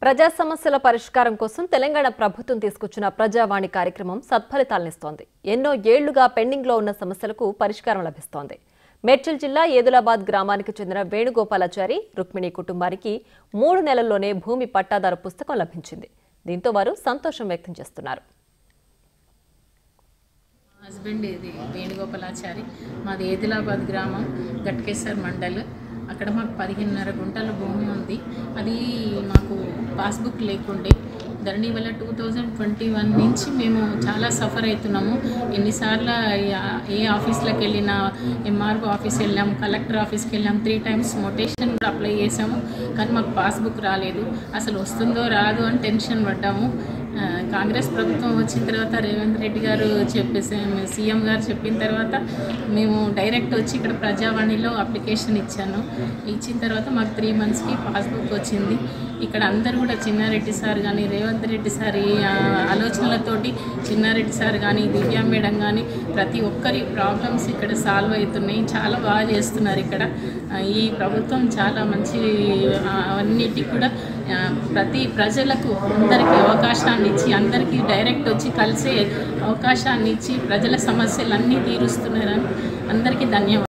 ప్రజా సమస్యల పరిష్కారం కోసం తెలంగాణ ప్రభుత్వం తీసుకొచ్చిన ప్రజావాణి కార్యక్రమం సత్ఫలితాలనిస్తోంది ఎన్నో ఏళ్లుగా పెండింగ్లో ఉన్న సమస్యలకు పరిష్కారం లభిస్తోంది మేడ్చల్ జిల్లా ఏదులాబాద్ గ్రామానికి చెందిన వేణుగోపాలాచారి రుక్మిణి కుటుంబానికి మూడు నెలల్లోనే భూమి పట్టాదారు పుస్తకం లభించింది దీంతో వారు సంతోషం వ్యక్తం చేస్తున్నారు మా హస్బెండ్ ఇది వేణుగోపాలాచారి మాది ఏదిలాబాద్ గ్రామం గట్కేశ్వర్ మండల్ అక్కడ మాకు పదిహేనున్నర గుంటల భూమి ఉంది అది మాకు పాస్బుక్ లేకుండే ధరణి వల్ల టూ థౌజండ్ ట్వంటీ వన్ నుంచి మేము చాలా సఫర్ అవుతున్నాము ఎన్నిసార్లు ఆ- ఏ ఆఫీస్లోకి వెళ్ళినా ఎంఆర్ఓ ఆఫీస్ వెళ్ళాం కలెక్టర్ ఆఫీస్కి వెళ్ళాం త్రీ టైమ్స్ మొటేషన్ కూడా అప్లై చేసాము కానీ మాకు పాస్బుక్ రాలేదు అసలు వస్తుందో రాదు అని టెన్షన్ పడ్డాము ఆ, కాంగ్రెస్ ప్రభుత్వం వచ్చిన తర్వాత రేవంత్ రెడ్డి గారు చెప్పేసి సీఎం గారు చెప్పిన తర్వాత మేము డైరెక్ట్ వచ్చి ఇక్కడ ప్రజావాణిలో అప్లికేషన్ ఇచ్చాను ఇచ్చిన తర్వాత మాకు త్రీ మంత్స్కి పాస్బుక్ వచ్చింది ఇక్కడ అందరూ కూడా చిన్నారెడ్డి సార్ కానీ రేవంత్ రెడ్డి సార్ ఈ ఆ, ఆలోచనలతోటి చిన్నారెడ్డి సార్ కానీ దివ్యా మేడం కానీ ప్రతి ఒక్కరి ప్రాబ్లమ్స్ ఇక్కడ సాల్వ్ అవుతున్నాయి చాలా బాగా చేస్తున్నారు ఇక్కడ ఆ, ఈ ప్రభుత్వం చాలా మంచి ఆ, అన్నిటికి కూడా ఆ, ప్రతి ప్రజలకు అందరికీ అవకాశాన్ని ఇచ్చి అందరికీ డైరెక్ట్ వచ్చి కలిసే అవకాశాన్ని ఇచ్చి ప్రజల సమస్యలన్నీ తీరుస్తున్నారని అందరికీ ధన్యవాదాలు